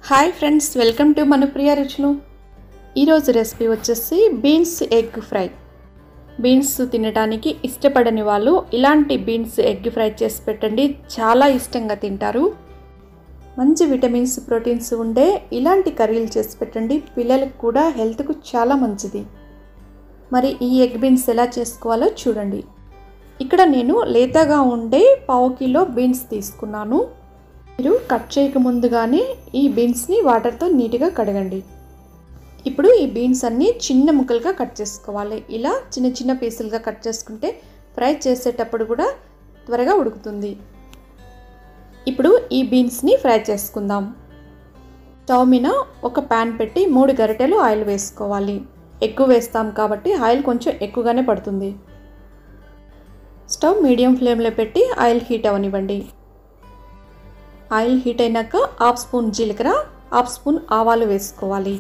hi friends welcome to Manupriya రుచులు ఈరోజు recipe వచ్చేసి బీన్స్ ఎగ్ ఫ్రై బీన్స్ తినడానికి ఇష్టపడని వాళ్ళు ఇలాంటి బీన్స్ ఎగ్ ఫ్రై చేసి పెట్టండి చాలా ఇష్టంగా తింటారు మంచి విటమిన్స్ ప్రోటీన్స్ ఉండే ఇలాంటి కర్రీలు చేసి పెట్టండి పిల్లలకు కూడా హెల్త్కు చాలా మంచిది మరి ఈ ఎగ్ బీన్స్ ఎలా చేసుకోవాలో చూడండి ఇక్కడ నేను లేతగా ఉండే పావు కిలో బీన్స్ తీసుకున్నాను మీరు కట్ చేయక ముందుగానే ఈ బీన్స్ని వాటర్తో నీట్గా కడగండి ఇప్పుడు ఈ బీన్స్ అన్నీ చిన్న ముక్కలుగా కట్ చేసుకోవాలి ఇలా చిన్న చిన్న పీసులుగా కట్ చేసుకుంటే ఫ్రై చేసేటప్పుడు కూడా త్వరగా ఉడుకుతుంది ఇప్పుడు ఈ బీన్స్ని ఫ్రై చేసుకుందాం స్టవ్ మీద ఒక ప్యాన్ పెట్టి మూడు గరిటెలు ఆయిల్ వేసుకోవాలి ఎక్కువ వేస్తాం కాబట్టి ఆయిల్ కొంచెం ఎక్కువగానే పడుతుంది స్టవ్ మీడియం ఫ్లేమ్లో పెట్టి ఆయిల్ హీట్ అవనివ్వండి ఆయిల్ హీట్ అయినాక హాఫ్ స్పూన్ జీలకర్ర హాఫ్ స్పూన్ ఆవాలు వేసుకోవాలి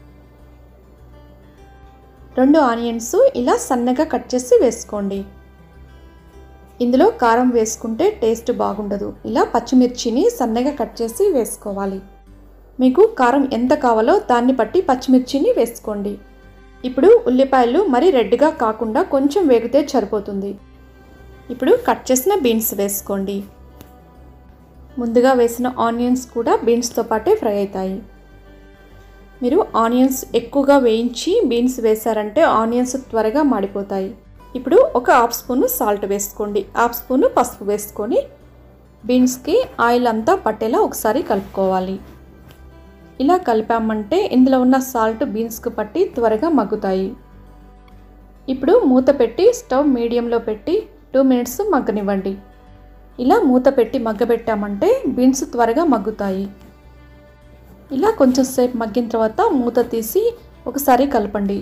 రెండు ఆనియన్స్ ఇలా సన్నగా కట్ చేసి వేసుకోండి ఇందులో కారం వేసుకుంటే టేస్ట్ బాగుండదు ఇలా పచ్చిమిర్చిని సన్నగా కట్ చేసి వేసుకోవాలి మీకు కారం ఎంత కావాలో దాన్ని బట్టి పచ్చిమిర్చిని వేసుకోండి ఇప్పుడు ఉల్లిపాయలు మరీ రెడ్గా కాకుండా కొంచెం వేగితే సరిపోతుంది ఇప్పుడు కట్ చేసిన బీన్స్ వేసుకోండి ముందుగా వేసిన ఆనియన్స్ కూడా బీన్స్తో పాటే ఫ్రై అవుతాయి మీరు ఆనియన్స్ ఎక్కువగా వేయించి బీన్స్ వేశారంటే ఆనియన్స్ త్వరగా మాడిపోతాయి ఇప్పుడు ఒక హాఫ్ స్పూన్ సాల్ట్ వేసుకోండి హాఫ్ స్పూన్ పసుపు వేసుకొని బీన్స్కి ఆయిల్ అంతా పట్టేలా ఒకసారి కలుపుకోవాలి ఇలా కలిపామంటే ఇందులో ఉన్న సాల్ట్ బీన్స్కి పట్టి త్వరగా మగ్గుతాయి ఇప్పుడు మూత పెట్టి స్టవ్ మీడియంలో పెట్టి టూ మినిట్స్ మగ్గనివ్వండి ఇలా మూత పెట్టి మగ్గబెట్టామంటే బీన్స్ త్వరగా మగ్గుతాయి ఇలా కొంచెం సేపు మగ్గిన తర్వాత మూత తీసి ఒకసారి కలపండి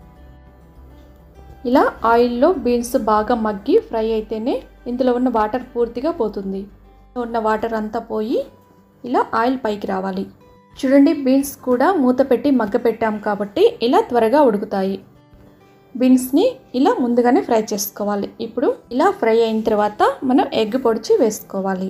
ఇలా ఆయిల్లో బీన్స్ బాగా మగ్గి ఫ్రై అయితేనే ఇందులో ఉన్న వాటర్ పూర్తిగా పోతుంది ఉన్న వాటర్ అంతా పోయి ఇలా ఆయిల్ పైకి రావాలి చూడండి బీన్స్ కూడా మూత పెట్టి మగ్గ పెట్టాం కాబట్టి ఇలా త్వరగా ఉడుకుతాయి బీన్స్ని ఇలా ముందుగానే ఫ్రై చేసుకోవాలి ఇప్పుడు ఇలా ఫ్రై అయిన తర్వాత మనం ఎగ్ పొడిచి వేసుకోవాలి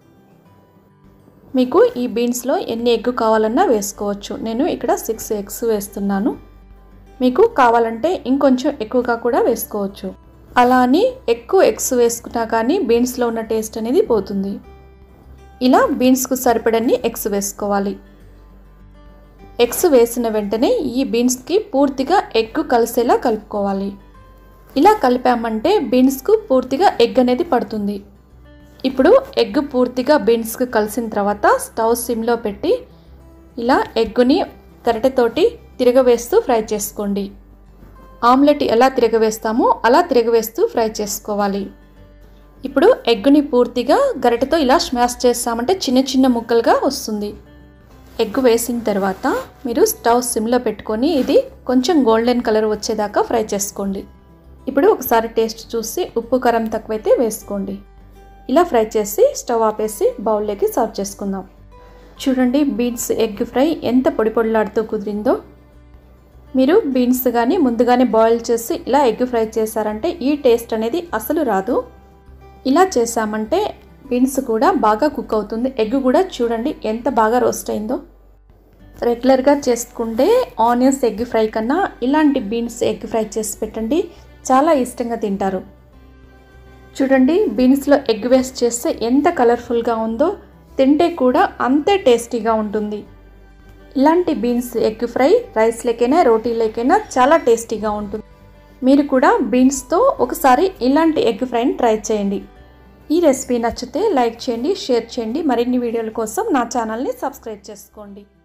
మీకు ఈ బీన్స్లో ఎన్ని ఎగ్ కావాలన్నా వేసుకోవచ్చు నేను ఇక్కడ సిక్స్ ఎగ్స్ వేస్తున్నాను మీకు కావాలంటే ఇంకొంచెం ఎక్కువగా కూడా వేసుకోవచ్చు అలా అని ఎక్కువ ఎగ్స్ వేసుకున్నా కానీ బీన్స్లో ఉన్న టేస్ట్ అనేది పోతుంది ఇలా బీన్స్కు సరిపడన్ని ఎగ్స్ వేసుకోవాలి ఎగ్స్ వేసిన వెంటనే ఈ బీన్స్కి పూర్తిగా ఎగ్ కలిసేలా కలుపుకోవాలి ఇలా కలిపామంటే బీన్స్కు పూర్తిగా ఎగ్ అనేది పడుతుంది ఇప్పుడు ఎగ్ పూర్తిగా బీన్స్కి కలిసిన తర్వాత స్టవ్ సిమ్లో పెట్టి ఇలా ఎగ్గుని గరిటెతోటి తిరగవేస్తూ ఫ్రై చేసుకోండి ఆమ్లెట్ ఎలా తిరగవేస్తామో అలా తిరగవేస్తూ ఫ్రై చేసుకోవాలి ఇప్పుడు ఎగ్గుని పూర్తిగా గరిటెతో ఇలా స్మాష్ చేస్తామంటే చిన్న చిన్న ముక్కలుగా వస్తుంది ఎగ్ వేసిన తర్వాత మీరు స్టవ్ సిమ్లో పెట్టుకొని ఇది కొంచెం గోల్డెన్ కలర్ వచ్చేదాకా ఫ్రై చేసుకోండి ఇప్పుడు ఒకసారి టేస్ట్ చూసి ఉప్పు కారం తక్కువైతే వేసుకోండి ఇలా ఫ్రై చేసి స్టవ్ ఆపేసి బౌల్లోకి సర్వ్ చేసుకుందాం చూడండి బీన్స్ ఎగ్ ఫ్రై ఎంత పొడి పొడిలాడుతూ కుదిరిందో మీరు బీన్స్ కానీ ముందుగానే బాయిల్ చేసి ఇలా ఎగ్ ఫ్రై చేశారంటే ఈ టేస్ట్ అనేది అసలు రాదు ఇలా చేసామంటే బీన్స్ కూడా బాగా కుక్ అవుతుంది ఎగ్ కూడా చూడండి ఎంత బాగా రోస్ట్ అయిందో రెగ్యులర్గా చేసుకుంటే ఆనియన్స్ ఎగ్ ఫ్రై కన్నా ఇలాంటి బీన్స్ ఎగ్ ఫ్రై చేసి పెట్టండి చాలా ఇష్టంగా తింటారు చూడంండి బీన్స్లో ఎగ్ వేస్ట్ చేస్తే ఎంత కలర్ఫుల్గా ఉందో తింటే కూడా అంతే టేస్టీగా ఉంటుంది ఇలాంటి బీన్స్ ఎగ్ ఫ్రై రైస్లోకైనా రోటీలోకైనా చాలా టేస్టీగా ఉంటుంది మీరు కూడా బీన్స్తో ఒకసారి ఇలాంటి ఎగ్ ఫ్రైని ట్రై చేయండి ఈ రెసిపీ నచ్చితే లైక్ చేయండి షేర్ చేయండి మరిన్ని వీడియోల కోసం నా ఛానల్ని సబ్స్క్రైబ్ చేసుకోండి